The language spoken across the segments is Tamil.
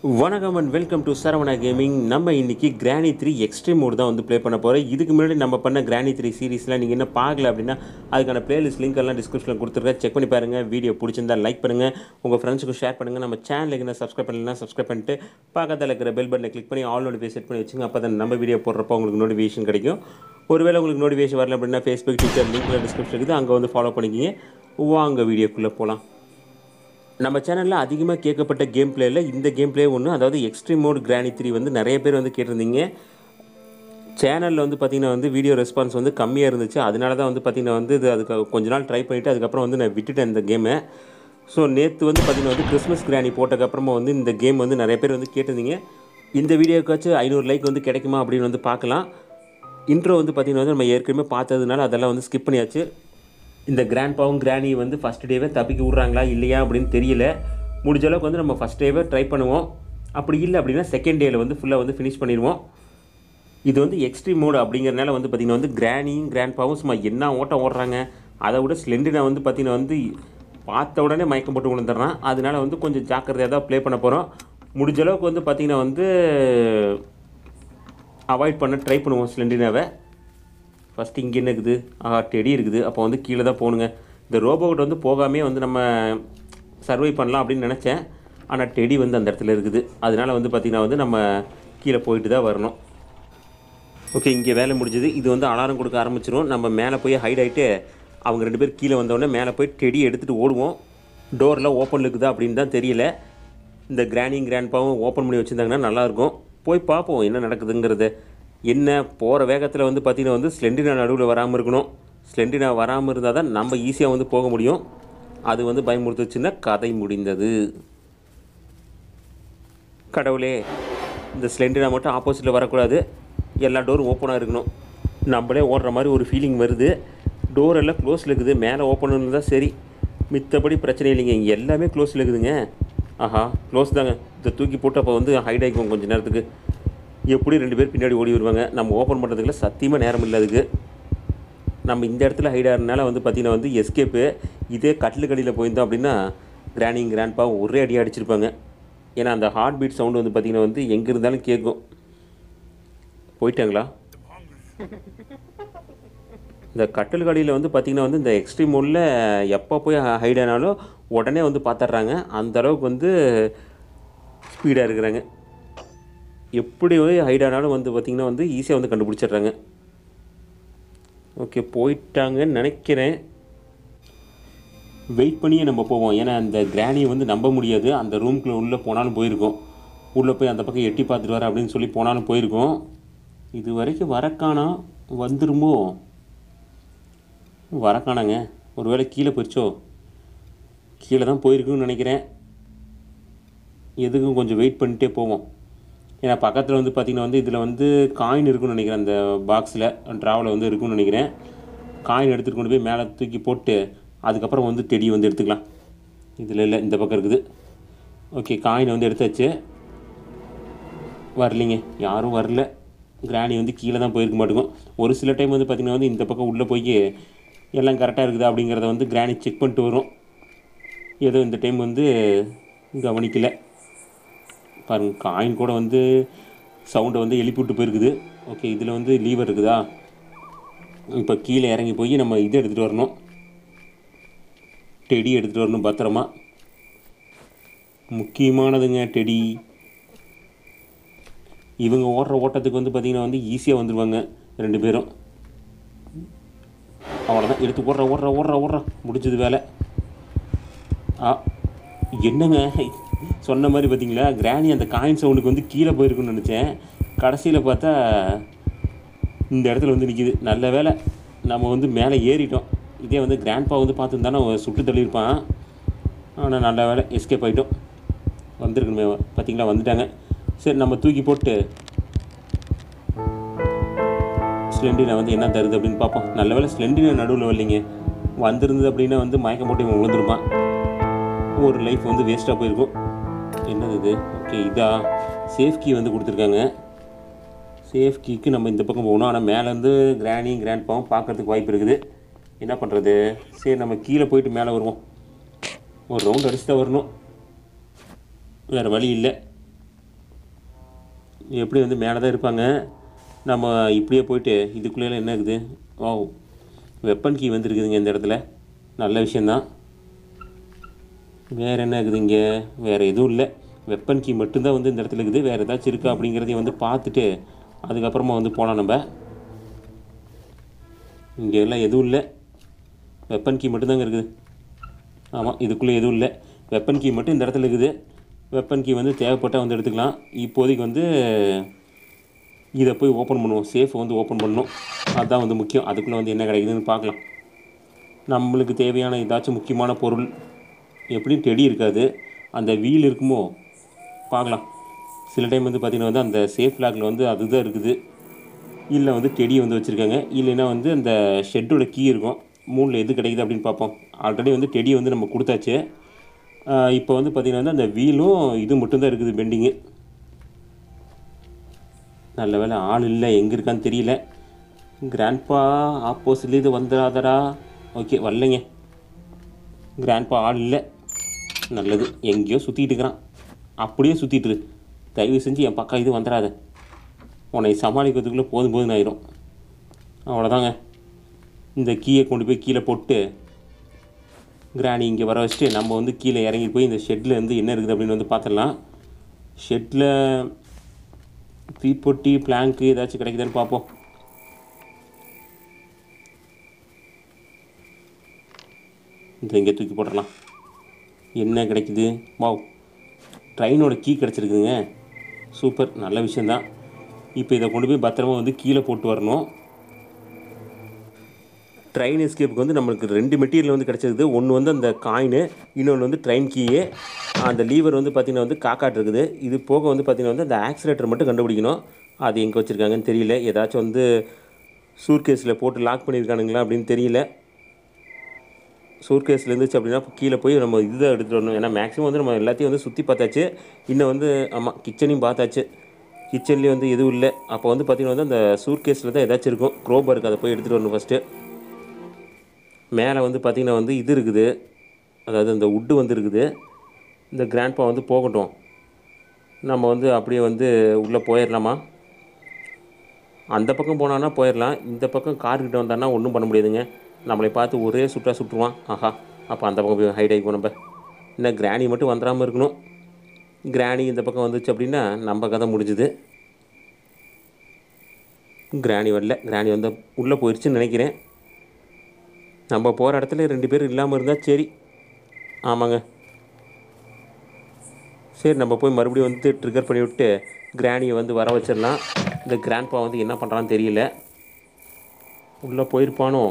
வணக்கம் and welcome to Saravana gaming நம்ம இன்னைக்கு கிராணி த்ரீ எக்ஸ்ட்ரீம் மோட் தான் வந்து ப்ளே பண்ண போகிறோம் இதுக்கு முன்னாடி நம்ம பண்ண கிராணி த்ரீ சீரிஸ்லாம் நீங்கள் என்ன பார்க்கல அப்படின்னா அதுக்கான பிளேலிஸ்ட் லிங்க் எல்லாம் டிஸ்கிரிப்ஷனில் கொடுத்துருக்கேன் செக் பண்ணி பாருங்கள் வீடியோ பிடிச்சிருந்தா லைக் பண்ணுங்கள் உங்கள் ஃப்ரெண்ட்ஸுக்கும் ஷேர் பண்ணுங்கள் நம்ம சேனலுக்கு என்ன சப்ஸ்கிரைப் பண்ணலாம் சப்ஸ்கிரைப் பண்ணிட்டு பக்கத்தில் இருக்கிற பெல் பட்டனை கிளிக் பண்ணி ஆல் நோட்டிஃபை செட் பண்ணி வச்சுங்க அப்போ தான் நம்ம வீடியோ போடுறப்போ உங்களுக்கு நோட்டிஃபிகேஷன் கிடைக்கும் ஒருவேளை உங்களுக்கு நோட்டிஃபிகேஷன் வரல அப்படின்னா ஃபேஸ்புக் ட்விட்டர் லிங்க்கில் டிஸ்கிரிப்ஷன் இருக்குது அங்கே வந்து ஃபாலோ பண்ணிக்கிங்க வாங்க வீடியோக்குள்ளே போகலாம் நம்ம சேனலில் அதிகமாக கேட்கப்பட்ட கேம் பிளேயில் இந்த கேம் பிளே ஒன்று அதாவது எக்ஸ்ட்ரீம் மோட் கிராணி த்ரீ வந்து நிறைய பேர் வந்து கேட்டிருந்தீங்க சேனலில் வந்து பார்த்திங்கன்னா வந்து வீடியோ ரெஸ்பான்ஸ் வந்து கம்மியாக இருந்துச்சு அதனால தான் வந்து பார்த்திங்கன்னா வந்து இது அதுக்கு கொஞ்ச நாள் ட்ரை பண்ணிவிட்டு அதுக்கப்புறம் வந்து நான் விட்டுட்டேன் இந்த கேமை ஸோ நேற்று வந்து பார்த்திங்கன்னா வந்து கிறிஸ்மஸ் கிராணி போட்டதுக்கப்புறமா வந்து இந்த கேம் வந்து நிறைய பேர் வந்து கேட்டிருந்தீங்க இந்த வீடியோக்காச்சும் ஐநூறு லைக் வந்து கிடைக்குமா அப்படின்னு வந்து பார்க்கலாம் இன்ட்ரோ வந்து பார்த்திங்கன்னா வந்து நம்ம ஏற்கனவே பார்த்ததுனால அதெல்லாம் வந்து ஸ்கிப் பண்ணியாச்சு இந்த கிராண்ட் பாவும் கிராணி வந்து ஃபஸ்ட் டேவே தப்பிக்க விட்றாங்களா இல்லையா அப்படின்னு தெரியல முடிஞ்ச அளவுக்கு வந்து நம்ம ஃபஸ்ட் டேவே ட்ரை பண்ணுவோம் அப்படி இல்லை அப்படின்னா செகண்ட் டேயில் வந்து ஃபுல்லாக வந்து ஃபினிஷ் பண்ணிடுவோம் இது வந்து எக்ஸ்ட்ரீம் மோடு அப்படிங்கிறனால வந்து பார்த்திங்கன்னா வந்து கிராணியும் கிராண்ட் பாவும் சும்மா என்ன ஓட்டம் ஓடுறாங்க அதை விட ஸ்லெண்டினை வந்து பார்த்திங்கன்னா வந்து பார்த்த உடனே மயக்கம் போட்டு விழுந்துடுறான் அதனால வந்து கொஞ்சம் ஜாக்கிரதையாக தான் ப்ளே பண்ண போகிறோம் முடிஞ்ச அளவுக்கு வந்து பார்த்திங்கன்னா வந்து அவாய்ட் பண்ண ட்ரை பண்ணுவோம் ஸ்லெண்டினாவை ஃபஸ்ட்டு இங்கே என்ன இருக்குது ஆஹா டெடி இருக்குது அப்போ வந்து கீழே தான் போகணுங்க இந்த ரோபோட் வந்து போகாமே வந்து நம்ம சர்வை பண்ணலாம் அப்படின்னு நினச்சேன் ஆனால் டெடி வந்து அந்த இடத்துல இருக்குது அதனால வந்து பார்த்திங்கன்னா வந்து நம்ம கீழே போயிட்டு தான் வரணும் ஓகே இங்கே வேலை முடிஞ்சது இது வந்து அலாரம் கொடுக்க ஆரம்பிச்சிரும் நம்ம மேலே போய் ஹைட் ஆகிட்டு அவங்க ரெண்டு பேர் கீழே வந்தோடனே மேலே போய் டெடி எடுத்துகிட்டு ஓடுவோம் டோரில் ஓப்பன் இருக்குதா அப்படின்னு தான் தெரியல இந்த கிராண்டிங் கிராண்ட்பாவும் ஓப்பன் பண்ணி வச்சுருந்தாங்கன்னா நல்லாயிருக்கும் போய் பார்ப்போம் என்ன நடக்குதுங்கிறது என்ன போகிற வேகத்தில் வந்து பார்த்திங்கன்னா வந்து ஸ்லெண்டினா நடுவில் வராமல் இருக்கணும் ஸ்லெண்டினா வராமல் இருந்தால் தான் நம்ம ஈஸியாக வந்து போக முடியும் அது வந்து பயமுறுத்துச்சுன்னா கதை முடிந்தது கடவுளே இந்த ஸ்லெண்டினா மட்டும் ஆப்போசிட்டில் வரக்கூடாது எல்லா டோரும் ஓப்பனாக இருக்கணும் நம்மளே ஓடுற மாதிரி ஒரு ஃபீலிங் வருது டோர் எல்லாம் க்ளோஸில் இருக்குது மேலே ஓப்பன் இருந்தால் சரி மித்தபடி பிரச்சனை இல்லைங்க இங்கே எல்லாமே க்ளோஸில் இருக்குதுங்க ஆஹா க்ளோஸ் தாங்க இதை தூக்கி போட்டு அப்போ வந்து ஹைட் ஆகிக்குவோம் கொஞ்சம் நேரத்துக்கு எப்படி ரெண்டு பேர் பின்னாடி ஓடி வருவாங்க நம்ம ஓப்பன் பண்ணுறதுக்குள்ள சத்தியமாக நேரம் இல்லை அதுக்கு நம்ம இந்த இடத்துல ஹைட் ஆகிறதுனால வந்து பார்த்திங்கன்னா வந்து எஸ்கேப்பு இதே கட்டில் கடியில் போயிருந்தோம் அப்படின்னா கிராண்டிங் கிராண்ட்பா ஒரே அடி அடிச்சிருப்பாங்க ஏன்னா அந்த ஹார்ட் பீட் சவுண்டு வந்து பார்த்திங்கன்னா வந்து எங்கே இருந்தாலும் கேட்கும் போயிட்டாங்களா இந்த கட்டில் கடியில் வந்து பார்த்திங்கன்னா வந்து இந்த எக்ஸ்ட்ரீம் மோடில் எப்போ போய் ஹைட் ஆனாலும் உடனே வந்து பார்த்துட்றாங்க அந்த அளவுக்கு வந்து ஸ்பீடாக இருக்கிறாங்க எப்படி போய் ஹைட் ஆனாலும் வந்து பார்த்திங்கன்னா வந்து ஈஸியாக வந்து கண்டுபிடிச்சிடுறாங்க ஓகே போயிட்டாங்கன்னு நினைக்கிறேன் வெயிட் பண்ணியே நம்ம போவோம் ஏன்னா அந்த கிராணியை வந்து நம்ப முடியாது அந்த ரூம்குள்ளே உள்ளே போனாலும் போயிருக்கோம் உள்ளே போய் அந்த பக்கம் எட்டி பார்த்துட்டு வர அப்படின்னு சொல்லி போனாலும் போயிருக்கோம் இது வரைக்கும் வரக்கானா வந்துருமோ வரக்கானாங்க ஒருவேளை கீழே போயிடுச்சோ கீழே தான் போயிருக்குன்னு நினைக்கிறேன் எதுக்கும் கொஞ்சம் வெயிட் பண்ணிட்டே போவோம் ஏன்னா பக்கத்தில் வந்து பார்த்திங்கன்னா வந்து இதில் வந்து காயின் இருக்குன்னு நினைக்கிறேன் அந்த பாக்ஸில் ட்ராவலில் வந்து இருக்குன்னு நினைக்கிறேன் காயின் எடுத்துகிட்டு கொண்டு போய் மேலே தூக்கி போட்டு அதுக்கப்புறம் வந்து டெடி வந்து எடுத்துக்கலாம் இதில் இல்லை இந்த பக்கம் இருக்குது ஓகே காயின் வந்து எடுத்தாச்சு வரலிங்க யாரும் வரல கிராணி வந்து கீழே தான் போயிருக்க மாட்டேங்கும் ஒரு சில டைம் வந்து பார்த்திங்கன்னா வந்து இந்த பக்கம் உள்ளே போய் எல்லாம் கரெக்டாக இருக்குதா அப்படிங்கிறத வந்து கிராணி செக் பண்ணிட்டு வரும் ஏதோ இந்த டைம் வந்து கவனிக்கலை பாருங்கள் காயின் கூட வந்து சவுண்டை வந்து எழுப்பி விட்டு போயிருக்குது ஓகே இதில் வந்து லீவர் இருக்குதா இப்போ கீழே இறங்கி போய் நம்ம இதை எடுத்துகிட்டு வரணும் டெடி எடுத்துகிட்டு வரணும் பத்திரமா முக்கியமானதுங்க டெடி இவங்க ஓடுற ஓட்டத்துக்கு வந்து பார்த்திங்கன்னா வந்து ஈஸியாக வந்துடுவாங்க ரெண்டு பேரும் அவ்வளோதான் எடுத்து ஓடுற ஓடுற ஓடுற ஓடுற முடிஞ்சது வேலை ஆ என்னங்க சொன்ன மாதிரி பார்த்தீங்களா கிராணி அந்த காயின் சவுண்டுக்கு வந்து கீழே போயிருக்குன்னு நினச்சேன் கடைசியில் பார்த்தா இந்த இடத்துல வந்து நிற்கிது நல்ல வேலை நம்ம வந்து மேலே ஏறிட்டோம் இதே வந்து கிராண்ட்பா வந்து பார்த்துருந்தானே அவன் சுட்டு தள்ளியிருப்பான் ஆனால் நல்ல வேலை எஸ்கேப் ஆகிட்டோம் வந்திருக்கணுமே பார்த்தீங்களா வந்துட்டாங்க சரி நம்ம தூக்கி போட்டு ஸ்லெண்டினை வந்து என்ன தருது அப்படின்னு பார்ப்போம் நல்ல வேலை ஸ்லெண்டினை நடுவில் வரலைங்க வந்திருந்தது அப்படின்னா வந்து மயக்கம் போட்டு இவன் விழுந்திருப்பான் ஒரு லைஃப் வந்து வேஸ்ட்டாக போயிருக்கும் என்னது இது ஓகே இதா சேஃப் கீ வந்து கொடுத்துருக்காங்க சேஃப் கீக்கு நம்ம இந்த பக்கம் போகணும் ஆனால் மேலேருந்து கிராணி கிராண்ட் பாவும் பார்க்கறதுக்கு வாய்ப்பு இருக்குது என்ன பண்ணுறது சரி நம்ம கீழே போயிட்டு மேலே வருவோம் ஒரு ரவுண்ட் அடிச்சு தான் வரணும் வேறு வழி இல்லை எப்படி வந்து மேலே தான் இருப்பாங்க நம்ம இப்படியே போயிட்டு இதுக்குள்ளே என்ன இருக்குது ஓ வெப்பன் கீ வந்துருக்குதுங்க இந்த இடத்துல நல்ல விஷயந்தான் வேறு என்ன இருக்குது இங்கே வேறு எதுவும் இல்லை வெப்பன் கீ மட்டும்தான் வந்து இந்த இடத்துல இருக்குது வேறு ஏதாச்சும் இருக்கா அப்படிங்கிறதையும் வந்து பார்த்துட்டு அதுக்கப்புறமா வந்து போகலாம் நம்ம இங்கே எல்லாம் எதுவும் இல்லை வெப்பன் கீ மட்டும்தாங்க இருக்குது ஆமாம் இதுக்குள்ளே எதுவும் இல்லை வெப்பன் கீ மட்டும் இந்த இடத்துல இருக்குது வெப்பன் கீ வந்து தேவைப்பட்டால் வந்து எடுத்துக்கலாம் இப்போதைக்கு வந்து இதை போய் ஓப்பன் பண்ணுவோம் சேஃப் வந்து ஓப்பன் பண்ணணும் அதுதான் வந்து முக்கியம் அதுக்குள்ளே வந்து என்ன கிடைக்குதுன்னு பார்க்கலாம் நம்மளுக்கு தேவையான ஏதாச்சும் முக்கியமான பொருள் எப்படியும் டெடி இருக்காது அந்த வீல் இருக்குமோ பார்க்கலாம் சில டைம் வந்து பார்த்திங்கன்னா வந்து அந்த சேஃப் லாக்கில் வந்து அதுதான் இருக்குது இல்லை வந்து டெடி வந்து வச்சுருக்காங்க இல்லைன்னா வந்து அந்த ஷெட்டோட கீ இருக்கும் மூணில் எது கிடைக்குது அப்படின்னு பார்ப்போம் ஆல்ரெடி வந்து டெடி வந்து நம்ம கொடுத்தாச்சு இப்போ வந்து பார்த்திங்கன்னா வந்து அந்த வீலும் இது மட்டும்தான் இருக்குது பெண்டிங்கு நல்ல வேளை ஆள் இல்லை எங்கே இருக்கான்னு தெரியல கிராண்ட்பா ஆப்போசிட்லேயே இது வந்துடாதடா ஓகே வரலைங்க கிராண்ட்பா ஆள் இல்லை நல்லது எங்கேயோ சுற்றிட்டு இருக்கிறான் அப்படியே சுற்றிட்டு இரு. தயவு செஞ்சு என் பக்கம் இது வந்துடாத உன்னை சமாளிக்கிறதுக்குள்ளே போதும் போதும் ஆயிரும் அவ்வளோதாங்க இந்த கீயை கொண்டு போய் கீழே போட்டு கிராணி இங்கே வர வச்சுட்டு நம்ம வந்து கீழே இறங்கி போய் இந்த ஷெட்டில் வந்து என்ன இருக்குது அப்படின்னு வந்து பார்த்துடலாம் ஷெட்டில் தீப்பொட்டி பிளாங்க்கு ஏதாச்சும் கிடைக்குதான்னு பார்ப்போம் இந்த இங்கே தூக்கி போட்டுடலாம் என்ன கிடைக்குது வாவ் ட்ரெயினோட கீ கிடச்சிருக்குதுங்க சூப்பர் நல்ல விஷயந்தான் இப்போ இதை கொண்டு போய் பத்திரமா வந்து கீழே போட்டு வரணும் ட்ரெயின் எஸ்கேப்புக்கு வந்து நம்மளுக்கு ரெண்டு மெட்டீரியல் வந்து கிடச்சிருக்குது ஒன்று வந்து அந்த காயின் இன்னொன்று வந்து ட்ரெயின் கீயே அந்த லீவர் வந்து பார்த்திங்கன்னா வந்து காக்காட்டு இருக்குது இது போக வந்து பார்த்திங்கன்னா வந்து அந்த ஆக்சிலேட்டர் மட்டும் கண்டுபிடிக்கணும் அது எங்கே வச்சுருக்காங்கன்னு தெரியல ஏதாச்சும் வந்து சூர்கேஸில் போட்டு லாக் பண்ணியிருக்கானுங்களா அப்படின்னு தெரியல சூர்கேஸில் இருந்துச்சு அப்படின்னா கீழே போய் நம்ம இதுதான் எடுத்துகிட்டு வரணும் ஏன்னா மேக்ஸிமம் வந்து நம்ம எல்லாத்தையும் வந்து சுற்றி பார்த்தாச்சு இன்னும் வந்து ஆமாம் கிச்சனையும் பார்த்தாச்சு கிச்சன்லேயும் வந்து எதுவும் இல்லை அப்போ வந்து பார்த்திங்கன்னா வந்து அந்த சூர்கேஸில் தான் ஏதாச்சும் இருக்கும் க்ரோபர் இருக்குது அதை போய் எடுத்துகிட்டு வரணும் ஃபஸ்ட்டு மேலே வந்து பார்த்திங்கன்னா வந்து இது இருக்குது அதாவது இந்த உட்டு வந்து இருக்குது இந்த கிராண்ட்பா வந்து போகட்டும் நம்ம வந்து அப்படியே வந்து உள்ளே போயிடலாமா அந்த பக்கம் போனான்னா போயிடலாம் இந்த பக்கம் கார்கிட்ட வந்தான்னா ஒன்றும் பண்ண முடியாதுங்க நம்மளை பார்த்து ஒரே சுற்றா சுட்டுருவான் ஆஹா அப்போ அந்த பக்கம் போய் ஹைட் ஆகிப்போம் நம்ம இன்னும் கிராணி மட்டும் வந்துடாமல் இருக்கணும் கிராணி இந்த பக்கம் வந்துச்சு அப்படின்னா நம்ம கதை முடிஞ்சுது கிராணி வரல கிராணி வந்து உள்ளே போயிடுச்சுன்னு நினைக்கிறேன் நம்ம போகிற இடத்துல ரெண்டு பேர் இல்லாமல் இருந்தால் சரி ஆமாங்க சரி நம்ம போய் மறுபடியும் வந்து ட்ரிகர் பண்ணி விட்டு கிராணியை வந்து வர வச்சிடலாம் இந்த கிராண்ட்பா வந்து என்ன பண்ணுறான்னு தெரியல உள்ளே போயிருப்பானோ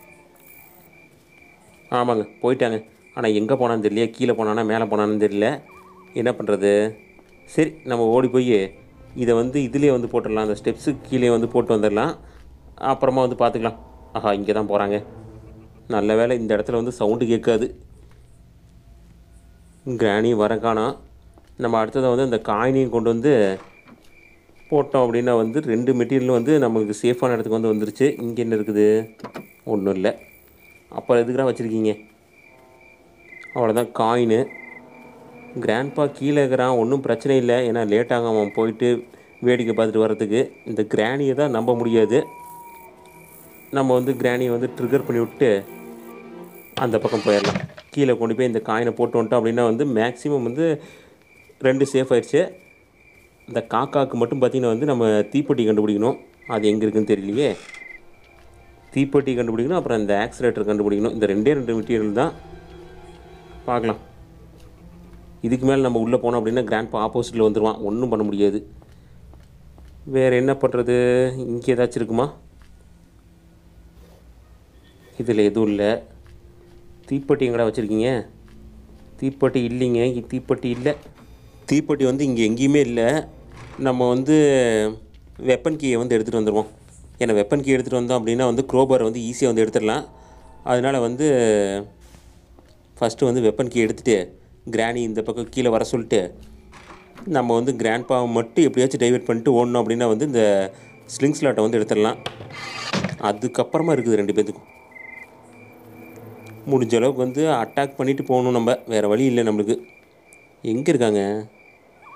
ஆமாங்க போயிட்டாங்க ஆனால் எங்கே போனான்னு தெரியல கீழே போனானா மேலே போனான்னு தெரியல என்ன பண்ணுறது சரி நம்ம ஓடி போய் இதை வந்து இதுலேயே வந்து போட்டுடலாம் அந்த ஸ்டெப்ஸுக்கு கீழே வந்து போட்டு வந்துடலாம் அப்புறமா வந்து பார்த்துக்கலாம் ஆஹா இங்கே தான் போகிறாங்க நல்ல வேளை இந்த இடத்துல வந்து சவுண்டு கேட்காது கிராணி வர காணோம் நம்ம அடுத்ததை வந்து அந்த காயினையும் கொண்டு வந்து போட்டோம் அப்படின்னா வந்து ரெண்டு மெட்டீரியலும் வந்து நமக்கு சேஃபான இடத்துக்கு வந்து வந்துருச்சு இங்கே என்ன இருக்குது ஒன்றும் இல்லை அப்புறம் எதுக்குடா வச்சுருக்கீங்க அவ்வளோதான் காயினு கிராண்ட்பா கீழே இருக்கிறான் ஒன்றும் பிரச்சனை இல்லை ஏன்னா லேட்டாக அவன் போயிட்டு வேடிக்கை பார்த்துட்டு வர்றதுக்கு இந்த கிராணியை தான் நம்ப முடியாது நம்ம வந்து கிராணியை வந்து ட்ரிகர் பண்ணி விட்டு அந்த பக்கம் போயிடலாம் கீழே கொண்டு போய் இந்த காயினை போட்டு வந்துட்டோம் அப்படின்னா வந்து மேக்ஸிமம் வந்து ரெண்டு சேஃப் ஆயிடுச்சு இந்த காக்காவுக்கு மட்டும் பார்த்திங்கன்னா வந்து நம்ம தீப்பெட்டி கண்டுபிடிக்கணும் அது எங்கே இருக்குன்னு தெரியலையே தீப்பெட்டி கண்டுபிடிக்கணும் அப்புறம் இந்த ஆக்சிலேட்டர் கண்டுபிடிக்கணும் இந்த ரெண்டே ரெண்டு மெட்டீரியல் தான் பார்க்கலாம் இதுக்கு மேலே நம்ம உள்ளே போனோம் அப்படின்னா கிராண்ட்பா ஆப்போசிட்டில் வந்துடுவான் ஒன்றும் பண்ண முடியாது வேறு என்ன பண்ணுறது இங்கே ஏதாச்சும் இருக்குமா இதில் எதுவும் இல்லை தீப்பெட்டி எங்கடா வச்சுருக்கீங்க தீப்பெட்டி இல்லைங்க இங்கே தீப்பெட்டி இல்லை தீப்பெட்டி வந்து இங்கே எங்கேயுமே இல்லை நம்ம வந்து வெப்பன் கீயை வந்து எடுத்துகிட்டு வந்துடுவோம் ஏன்னா வெப்பன் கீ எடுத்துகிட்டு வந்தோம் அப்படின்னா வந்து க்ரோபர் வந்து ஈஸியாக வந்து எடுத்துடலாம் அதனால் வந்து ஃபஸ்ட்டு வந்து வெப்பன் கீ எடுத்துகிட்டு கிராணி இந்த பக்கம் கீழே வர சொல்லிட்டு நம்ம வந்து கிராண்ட் பாவை மட்டும் எப்படியாச்சும் டைவர்ட் பண்ணிட்டு ஓடணும் அப்படின்னா வந்து இந்த ஸ்லிங் ஸ்லாட்டை வந்து எடுத்துடலாம் அதுக்கப்புறமா இருக்குது ரெண்டு பேத்துக்கும் முடிஞ்ச அளவுக்கு வந்து அட்டாக் பண்ணிட்டு போகணும் நம்ம வேறு வழி இல்லை நம்மளுக்கு எங்கே இருக்காங்க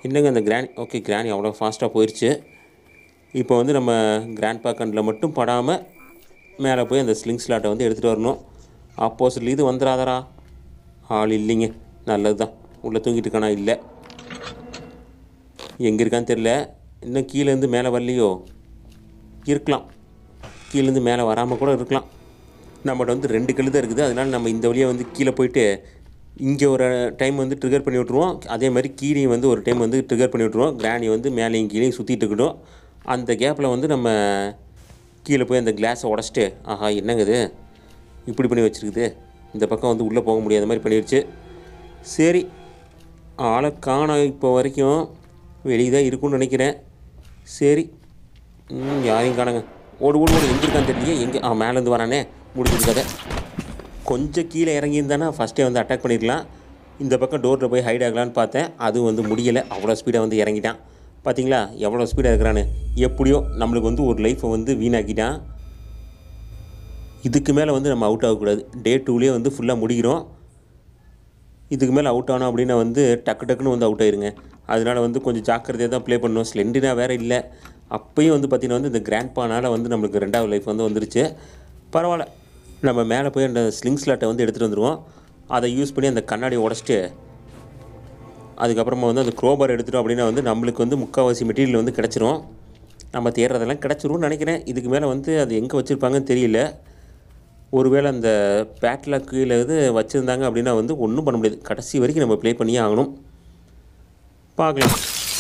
என்னங்க அந்த கிராணி ஓகே கிராணி அவ்வளோ ஃபாஸ்ட்டாக போயிடுச்சு இப்போ வந்து நம்ம கிராண்ட் பாக்கண்டில் மட்டும் படாமல் மேலே போய் அந்த ஸ்லிங் ஸ்லாட்டை வந்து எடுத்துகிட்டு வரணும் ஆப்போசிட்ல இது வந்துடாதரா ஆள் இல்லைங்க நல்லது தான் உள்ளே தூங்கிட்டு இருக்கானா இல்லை எங்கே இருக்கான்னு தெரில இன்னும் கீழேருந்து மேலே வரலையோ இருக்கலாம் கீழேருந்து மேலே வராமல் கூட இருக்கலாம் நம்மகிட்ட வந்து ரெண்டு கல் தான் இருக்குது அதனால் நம்ம இந்த வழியாக வந்து கீழே போயிட்டு இங்கே ஒரு டைம் வந்து ட்ரிகர் பண்ணி விட்ருவோம் அதே மாதிரி கீழேயும் வந்து ஒரு டைம் வந்து ட்ரிகர் பண்ணி விட்ருவோம் கிராணி வந்து மேலேயும் கீழேயும் சுற்றிட்டு இருக்கட்டும் அந்த கேப்பில் வந்து நம்ம கீழே போய் அந்த கிளாஸை உடச்சிட்டு ஆஹா என்னங்க இது இப்படி பண்ணி வச்சுருக்குது இந்த பக்கம் வந்து உள்ளே போக முடியாத மாதிரி பண்ணிடுச்சு சரி ஆளை காணோம் இப்போ வரைக்கும் வெளியே தான் இருக்கும்னு நினைக்கிறேன் சரி ம் யாரையும் காணுங்க ஓடு ஓடு ஓடு எங்கே இருக்கான்னு தெரியலையே எங்கே ஆ மேலேருந்து வரானே முடிஞ்சது கதை கொஞ்சம் கீழே இறங்கியிருந்தானா ஃபஸ்ட்டே வந்து அட்டாக் பண்ணியிருக்கலாம் இந்த பக்கம் டோரில் போய் ஹைட் ஆகலான்னு பார்த்தேன் அதுவும் வந்து முடியலை அவ்வளோ ஸ்பீடாக வந்து இறங்கிட்டான் பார்த்தீங்களா எவ்வளோ ஸ்பீடாக இருக்கிறான்னு எப்படியோ நம்மளுக்கு வந்து ஒரு லைஃப்பை வந்து வீணாக்கிட்டான் இதுக்கு மேலே வந்து நம்ம அவுட் ஆகக்கூடாது டே டூலேயே வந்து ஃபுல்லாக முடிக்கிறோம் இதுக்கு மேலே அவுட் ஆனோம் அப்படின்னா வந்து டக்கு டக்குன்னு வந்து அவுட் ஆயிருங்க அதனால வந்து கொஞ்சம் ஜாக்கிரதையாக தான் ப்ளே பண்ணணும் ஸ்லெண்டினா வேறு இல்லை அப்பயும் வந்து பார்த்திங்கன்னா வந்து இந்த கிராண்ட் பானால் வந்து நம்மளுக்கு ரெண்டாவது லைஃப் வந்து வந்துருச்சு பரவாயில்ல நம்ம மேலே போய் அந்த ஸ்லிங் ஸ்லாட்டை வந்து எடுத்துகிட்டு வந்துடுவோம் அதை யூஸ் பண்ணி அந்த கண்ணாடியை உடச்சிட்டு அதுக்கப்புறமா வந்து அந்த க்ரோபார் எடுத்துட்டோம் அப்படின்னா வந்து நம்மளுக்கு வந்து முக்கால்வாசி மெட்டீரியல் வந்து கிடச்சிரும் நம்ம தேடுறதெல்லாம் கிடச்சிரும்னு நினைக்கிறேன் இதுக்கு மேலே வந்து அது எங்கே வச்சுருப்பாங்கன்னு தெரியல ஒருவேளை அந்த பேட்லாக் கீழே இது வச்சுருந்தாங்க அப்படின்னா வந்து ஒன்றும் பண்ண முடியாது கடைசி வரைக்கும் நம்ம ப்ளே பண்ணியே ஆகணும் பார்க்கலாம்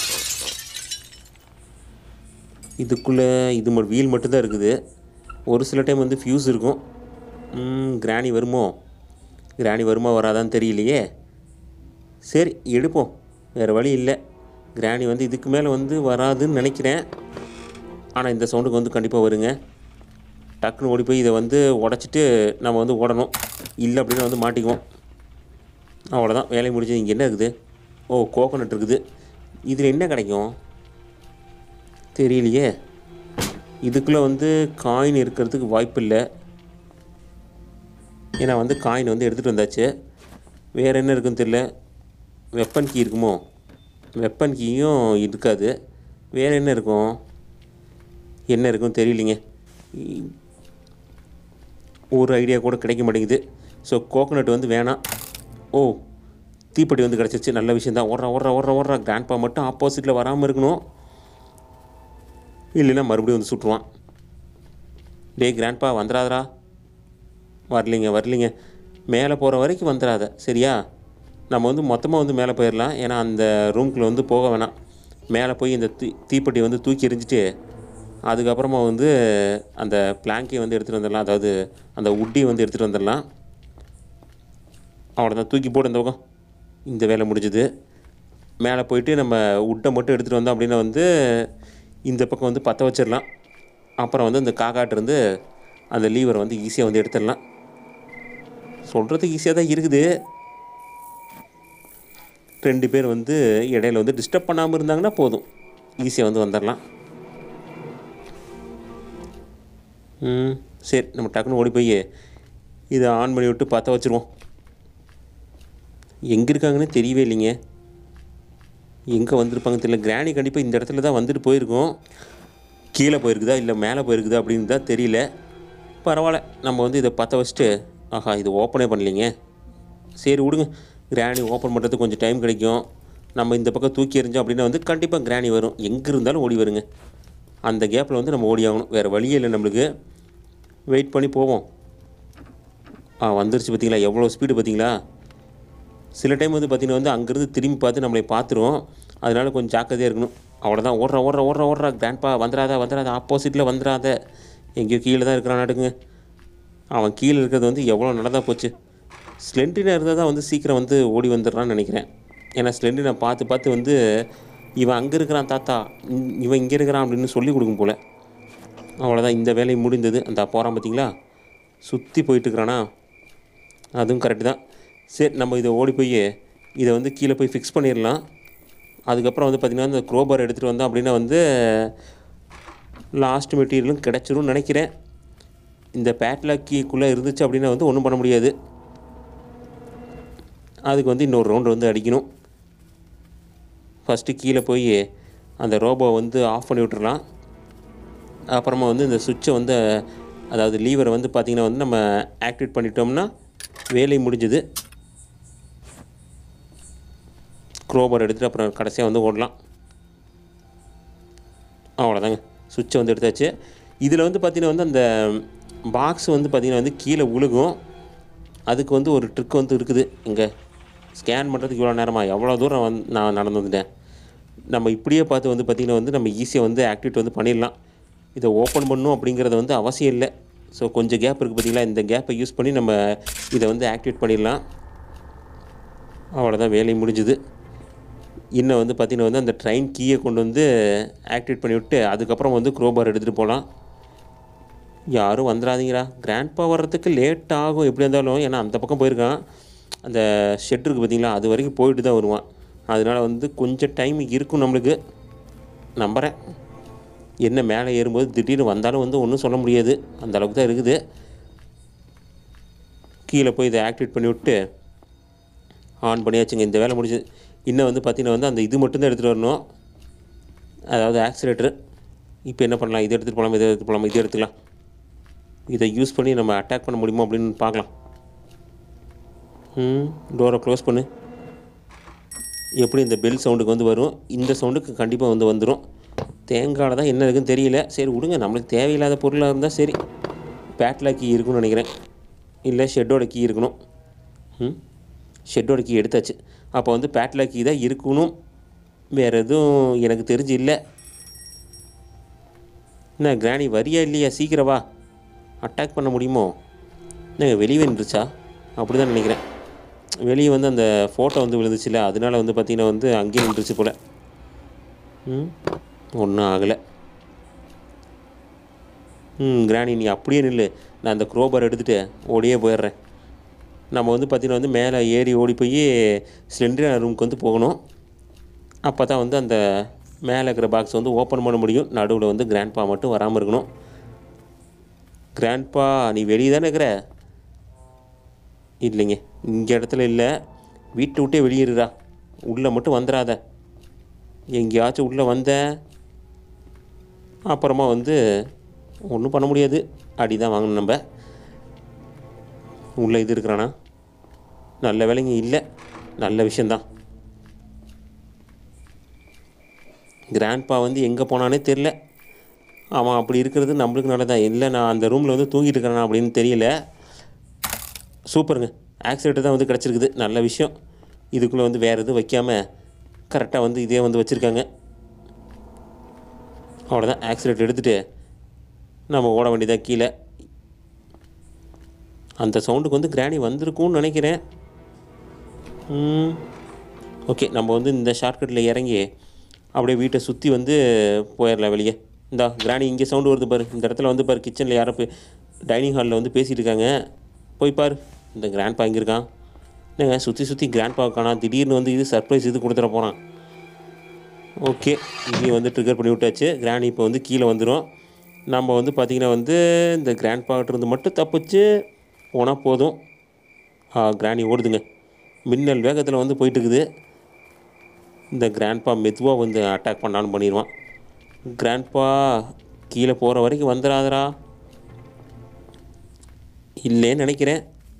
இதுக்குள்ளே இது மட்டும் வீல் மட்டும்தான் இருக்குது ஒரு சில டைம் வந்து ஃப்யூஸ் இருக்கும் கிராணி வருமோ கிராணி வருமா வராதான்னு தெரியலையே சரி எடுப்போம் வேறு வழி இல்லை கிராணி வந்து இதுக்கு மேலே வந்து வராதுன்னு நினைக்கிறேன் ஆனால் இந்த சவுண்டுக்கு வந்து கண்டிப்பாக வருங்க டக்குன்னு ஓடி போய் இதை வந்து உடச்சிட்டு நம்ம வந்து ஓடணும் இல்லை அப்படின்னா வந்து மாட்டிக்குவோம் அவ்வளோதான் வேலை முடிஞ்சது இங்கே என்ன இருக்குது ஓ கோகோனட் இருக்குது இதில் என்ன கிடைக்கும் தெரியலையே இதுக்குள்ளே வந்து காயின் இருக்கிறதுக்கு வாய்ப்பு இல்லை ஏன்னா வந்து காயின் வந்து எடுத்துகிட்டு வந்தாச்சு வேறு என்ன இருக்குன்னு தெரியல வெப்பன் கீ இருக்குமோ வெப்பன் கீயும் இருக்காது வேறு என்ன இருக்கும் என்ன இருக்கும் தெரியலிங்க இ- ஒரு ஐடியா கூட கிடைக்க மாட்டேங்குது ஸோ கோகோனட் வந்து வேணாம் ஓ தீப்பெட்டி வந்து கிடச்சிருச்சு நல்ல விஷயம் தான் ஓடுறா ஓடுறா ஓடுறா ஓடுறா கிராண்ட்பா மட்டும் ஆப்போசிட்டில் வராமல் இருக்கணும் இல்லைன்னா மறுபடியும் வந்து சுட்டுருவான் டேய் கிராண்ட்பா வந்துடாதடா வரலிங்க வரலிங்க மேலே போகிற வரைக்கும் வந்துடாத சரியா நம்ம வந்து மொத்தமாக வந்து மேலே போயிடலாம் ஏன்னா அந்த ரூம்குள்ளே வந்து போக வேணாம் மேலே போய் இந்த தீ தீப்பெட்டி வந்து தூக்கி எறிஞ்சிட்டு அதுக்கப்புறமா வந்து அந்த பிளாங்கை வந்து எடுத்துகிட்டு வந்துடலாம் அதாவது அந்த உட்டியை வந்து எடுத்துகிட்டு வந்துடலாம் அவ்வளோதான் தூக்கி போடு இந்த பக்கம் இந்த வேலை முடிஞ்சுது மேலே போயிட்டு நம்ம உட்டை மட்டும் எடுத்துகிட்டு வந்தோம் அப்படின்னா வந்து இந்த பக்கம் வந்து பற்ற வச்சிடலாம் அப்புறம் வந்து இந்த காக்காட்டிருந்து அந்த லீவரை வந்து ஈஸியாக வந்து எடுத்துடலாம் சொல்கிறதுக்கு ஈஸியாக தான் இருக்குது ரெண்டு பேர் வந்து இடையில வந்து டிஸ்டர்ப் பண்ணாமல் இருந்தாங்கன்னா போதும் ஈஸியாக வந்து வந்துடலாம் ம் சரி நம்ம டக்குன்னு ஓடி போய் இதை ஆன் பண்ணி விட்டு பற்ற வச்சுருவோம் எங்கே இருக்காங்கன்னு தெரியவே இல்லைங்க எங்கே வந்திருப்பாங்க தெரியல கிராணி கண்டிப்பாக இந்த இடத்துல தான் வந்துட்டு போயிருக்கோம் கீழே போயிருக்குதா இல்லை மேலே போயிருக்குதா அப்படின்னு தான் தெரியல பரவாயில்ல நம்ம வந்து இதை பற்ற வச்சுட்டு ஆஹா இது ஓப்பனே பண்ணலைங்க சரி விடுங்க கிராணி ஓப்பன் பண்ணுறதுக்கு கொஞ்சம் டைம் கிடைக்கும் நம்ம இந்த பக்கம் தூக்கி எறிஞ்சோம் அப்படின்னா வந்து கண்டிப்பாக கிராணி வரும் எங்கே இருந்தாலும் ஓடி வருங்க அந்த கேப்பில் வந்து நம்ம ஓடி ஆகணும் வேறு வழியே இல்லை நம்மளுக்கு வெயிட் பண்ணி போவோம் ஆ வந்துருச்சு பார்த்தீங்களா எவ்வளோ ஸ்பீடு பார்த்தீங்களா சில டைம் வந்து பார்த்திங்கன்னா வந்து அங்கேருந்து திரும்பி பார்த்து நம்மளை பார்த்துரும் அதனால கொஞ்சம் ஜாக்கிரதையாக இருக்கணும் அவ்வளோதான் ஓடுற ஓடுற ஓடுற ஓடுற கிராண்ட்பா வந்துடாத வந்துடாத ஆப்போசிட்டில் வந்துடாத எங்கேயோ கீழே தான் இருக்கிறான் நாட்டுங்க அவன் கீழே இருக்கிறது வந்து எவ்வளோ நடந்தா போச்சு ஸ்லெண்டினா இருந்தால் தான் வந்து சீக்கிரம் வந்து ஓடி வந்துடுறான்னு நினைக்கிறேன் ஏன்னா ஸ்லெண்டினை பார்த்து பார்த்து வந்து இவன் அங்கே இருக்கிறான் தாத்தா இ- இவன் இங்கே இருக்கிறான் அப்படின்னு சொல்லி கொடுக்கும் போல் அவ்வளோதான் இந்த வேலை முடிந்தது அந்த போகிறான் பார்த்தீங்களா சுற்றி போயிட்டுருக்கிறானா அதுவும் கரெக்டு தான் சரி நம்ம இதை ஓடி போய் இதை வந்து கீழே போய் ஃபிக்ஸ் பண்ணிடலாம் அதுக்கப்புறம் வந்து பார்த்திங்கன்னா இந்த க்ரோபார் எடுத்துகிட்டு வந்தோம் அப்படின்னா வந்து லாஸ்ட் மெட்டீரியலும் கிடச்சிரும்னு நினைக்கிறேன் இந்த பேட்லாக் கீக்குள்ளே இருந்துச்சு அப்படின்னா வந்து ஒன்றும் பண்ண முடியாது அதுக்கு வந்து இன்னொரு ரவுண்டு வந்து அடிக்கணும் ஃபஸ்ட்டு கீழே போய் அந்த ரோபோ வந்து ஆஃப் பண்ணி விட்டுறலாம் அப்புறமா வந்து இந்த சுவிட்சை வந்து அதாவது லீவரை வந்து பார்த்திங்கன்னா வந்து நம்ம ஆக்டிவேட் பண்ணிட்டோம்னா வேலை முடிஞ்சுது க்ரோபர் எடுத்துகிட்டு அப்புறம் கடைசியாக வந்து ஓடலாம் அவ்வளோதாங்க சுவிட்சை வந்து எடுத்தாச்சு இதில் வந்து பார்த்திங்கன்னா வந்து அந்த பாக்ஸ் வந்து பார்த்திங்கன்னா வந்து கீழே உழுகும் அதுக்கு வந்து ஒரு ட்ரிக் வந்து இருக்குது இங்கே ஸ்கேன் பண்ணுறதுக்கு இவ்வளோ நேரமாக எவ்வளோ தூரம் வந்து நான் நடந்து வந்துட்டேன் நம்ம இப்படியே பார்த்து வந்து பார்த்திங்கன்னா வந்து நம்ம ஈஸியாக வந்து ஆக்டிவேட் வந்து பண்ணிடலாம் இதை ஓப்பன் பண்ணணும் அப்படிங்கிறது வந்து அவசியம் இல்லை ஸோ கொஞ்சம் கேப் இருக்குது பார்த்தீங்களா இந்த கேப்பை யூஸ் பண்ணி நம்ம இதை வந்து ஆக்டிவேட் பண்ணிடலாம் அவ்வளோதான் வேலை முடிஞ்சுது இன்னும் வந்து பார்த்திங்கன்னா வந்து அந்த ட்ரெயின் கீயை கொண்டு வந்து ஆக்டிவேட் பண்ணி விட்டு அதுக்கப்புறம் வந்து க்ரோபார் எடுத்துகிட்டு போகலாம் யாரும் வந்துடாதீங்கடா கிராண்ட்பா வர்றதுக்கு லேட் ஆகும் எப்படி இருந்தாலும் ஏன்னா அந்த பக்கம் போயிருக்கான் அந்த ஷெட் இருக்குது பார்த்தீங்களா அது வரைக்கும் போயிட்டு தான் வருவான் அதனால் வந்து கொஞ்சம் டைம் இருக்கும் நம்மளுக்கு நம்புகிறேன் என்ன மேலே ஏறும்போது திடீர்னு வந்தாலும் வந்து ஒன்றும் சொல்ல முடியாது அந்த அளவுக்கு தான் இருக்குது கீழே போய் இதை ஆக்டிவேட் பண்ணி விட்டு ஆன் பண்ணியாச்சுங்க இந்த வேலை முடிஞ்சது இன்னும் வந்து பார்த்தீங்கன்னா வந்து அந்த இது மட்டும்தான் எடுத்துகிட்டு வரணும் அதாவது ஆக்சிலேட்டர் இப்போ என்ன பண்ணலாம் இதை எடுத்துகிட்டு போகலாம் இதை எடுத்துகிட்டு போகலாம் இதை எடுத்துக்கலாம் இதை யூஸ் பண்ணி நம்ம அட்டாக் பண்ண முடியுமா அப்படின்னு பார்க்கலாம் ம் டோரை க்ளோஸ் பண்ணு எப்படி இந்த பெல் சவுண்டுக்கு வந்து வரும் இந்த சவுண்டுக்கு கண்டிப்பாக வந்து வந்துடும் தேங்காயில் தான் என்ன இருக்குன்னு தெரியல சரி விடுங்க நம்மளுக்கு தேவையில்லாத பொருளாக இருந்தால் சரி பேட்லா கீ இருக்குன்னு நினைக்கிறேன் இல்லை ஷெட்டோட கீ இருக்கணும் ம் ஷெட்டோட கீ எடுத்தாச்சு அப்போ வந்து பேட்லா கீ தான் இருக்கணும் வேறு எதுவும் எனக்கு தெரிஞ்சு இல்லை என்ன கிராணி வரியா இல்லையா சீக்கிரம் வா அட்டாக் பண்ண முடியுமோ என்ன வெளியே நின்றுச்சா அப்படி தான் நினைக்கிறேன் வெளியே வந்து அந்த ஃபோட்டோ வந்து விழுந்துச்சுல அதனால வந்து பார்த்திங்கன்னா வந்து அங்கேயே நின்றுச்சு போல் ம் ஒன்றும் ஆகலை ம் கிராணி நீ அப்படியே நில்லு நான் அந்த க்ரோபர் எடுத்துகிட்டு ஓடியே போயிடுறேன் நம்ம வந்து பார்த்திங்கன்னா வந்து மேலே ஏறி ஓடி போய் சிலிண்டர் ரூமுக்கு வந்து போகணும் அப்போ தான் வந்து அந்த மேலே இருக்கிற பாக்ஸ் வந்து ஓப்பன் பண்ண முடியும் நடுவில் வந்து கிராண்ட்பா மட்டும் வராமல் இருக்கணும் கிராண்ட்பா நீ வெளியே தானே இருக்கிற இல்லைங்க இங்கே இடத்துல இல்லை வீட்டை விட்டே வெளியேறுடா உள்ளே மட்டும் வந்துடாத எங்கேயாச்சும் உள்ளே வந்த அப்புறமா வந்து ஒன்றும் பண்ண முடியாது அடி தான் வாங்கணும் நம்ம உள்ளே இது இருக்கிறானா நல்ல வேலைங்க இல்லை நல்ல விஷயந்தான் கிராண்ட்பா வந்து எங்கே போனானே தெரில அவன் அப்படி இருக்கிறது நம்மளுக்கு நல்லதான் இல்லை நான் அந்த ரூமில் வந்து தூங்கிட்டு இருக்கிறேனா அப்படின்னு தெரியல சூப்பருங்க ஆக்சிடென்ட் தான் வந்து கிடச்சிருக்குது நல்ல விஷயம் இதுக்குள்ளே வந்து வேறு எதுவும் வைக்காமல் கரெக்டாக வந்து இதே வந்து வச்சுருக்காங்க அவ்வளோதான் ஆக்சிடென்ட் எடுத்துகிட்டு நம்ம ஓட வேண்டியதாக கீழே அந்த சவுண்டுக்கு வந்து கிராணி வந்திருக்கும்னு நினைக்கிறேன் ஓகே நம்ம வந்து இந்த ஷார்ட்கட்டில் இறங்கி அப்படியே வீட்டை சுற்றி வந்து போயிடலாம் வெளியே இந்தா கிராணி இங்கே சவுண்டு வருது பாரு இந்த இடத்துல வந்து பாரு கிச்சனில் யாரோ போய் டைனிங் ஹாலில் வந்து பேசிகிட்டு இருக்காங்க போய் பாரு இந்த கிராண்ட் பா இங்கே இருக்கான் என்னங்க சுற்றி சுற்றி கிராண்ட் பா காணா திடீர்னு வந்து இது சர்ப்ரைஸ் இது கொடுத்துட போகிறான் ஓகே இங்கேயும் வந்து ட்ரிகர் பண்ணி விட்டாச்சு கிராணி இப்போ வந்து கீழே வந்துடும் நம்ம வந்து பார்த்திங்கன்னா வந்து இந்த கிராண்ட் பாகிட்டிருந்து மட்டும் தப்பிச்சு போனால் போதும் ஆ கிராணி ஓடுதுங்க மின்னல் வேகத்தில் வந்து போயிட்டு இருக்குது இந்த கிராண்ட்பா மெதுவாக வந்து அட்டாக் பண்ணாலும் பண்ணிடுவான் கிராண்ட்பா கீழே போகிற வரைக்கும் வந்துடாதடா இல்லைன்னு நினைக்கிறேன்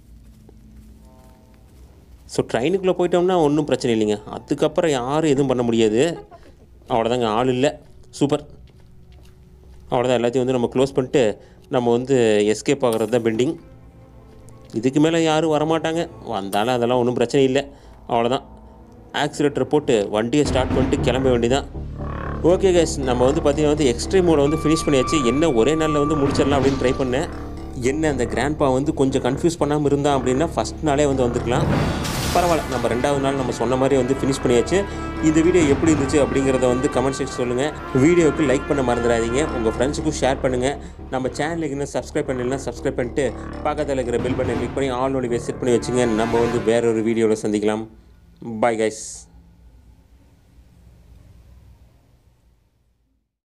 ஸோ ட்ரெயினுக்குள்ளே போயிட்டோம்னா ஒன்றும் பிரச்சனை இல்லைங்க அதுக்கப்புறம் யாரும் எதுவும் பண்ண முடியாது அவ்வளோதாங்க ஆள் இல்லை சூப்பர் அவ்வளோதான் எல்லாத்தையும் வந்து நம்ம க்ளோஸ் பண்ணிட்டு நம்ம வந்து எஸ்கேப் ஆகிறது தான் பெண்டிங் இதுக்கு மேலே யாரும் வரமாட்டாங்க வந்தாலும் அதெல்லாம் ஒன்றும் பிரச்சனை இல்லை அவ்வளோதான் ஆக்சிலேட்டரை போட்டு வண்டியை ஸ்டார்ட் பண்ணிட்டு கிளம்ப வேண்டியதான் ஓகே கேஸ் நம்ம வந்து பார்த்தீங்கன்னா வந்து எக்ஸ்ட்ரீம் மோட வந்து ஃபினிஷ் பண்ணியாச்சு என்ன ஒரே நாளில் வந்து முடிச்சிடலாம் அப்படின்னு ட்ரை பண்ணேன் என்ன அந்த கிராண்ட்பா வந்து கொஞ்சம் கன்ஃபியூஸ் பண்ணாமல் இருந்தான் அப்படின்னா ஃபஸ்ட் நாளே வந்து வந்திருக்கலாம் பரவாயில்ல நம்ம ரெண்டாவது நாள் நம்ம சொன்ன மாதிரி வந்து ஃபினிஷ் பண்ணியாச்சு இந்த வீடியோ எப்படி இருந்துச்சு அப்படிங்கிறத வந்து கமெண்ட் செக்ஷன் சொல்லுங்கள் வீடியோவுக்கு லைக் பண்ண மறந்துடாதீங்க உங்கள் ஃப்ரெண்ட்ஸுக்கும் ஷேர் பண்ணுங்கள் நம்ம சேனலுக்கு இன்னும் சப்ஸ்கிரைப் பண்ணலைன்னா சப்ஸ்கிரைப் பண்ணிட்டு பக்கத்தில் இருக்கிற பெல் பட்டனை கிளிக் பண்ணி ஆல் நோட்டிஃபிகேஷன் செட் பண்ணி வச்சுங்க நம்ம வந்து வேற ஒரு வீடியோவில் சந்திக்கலாம் பாய் கைஸ்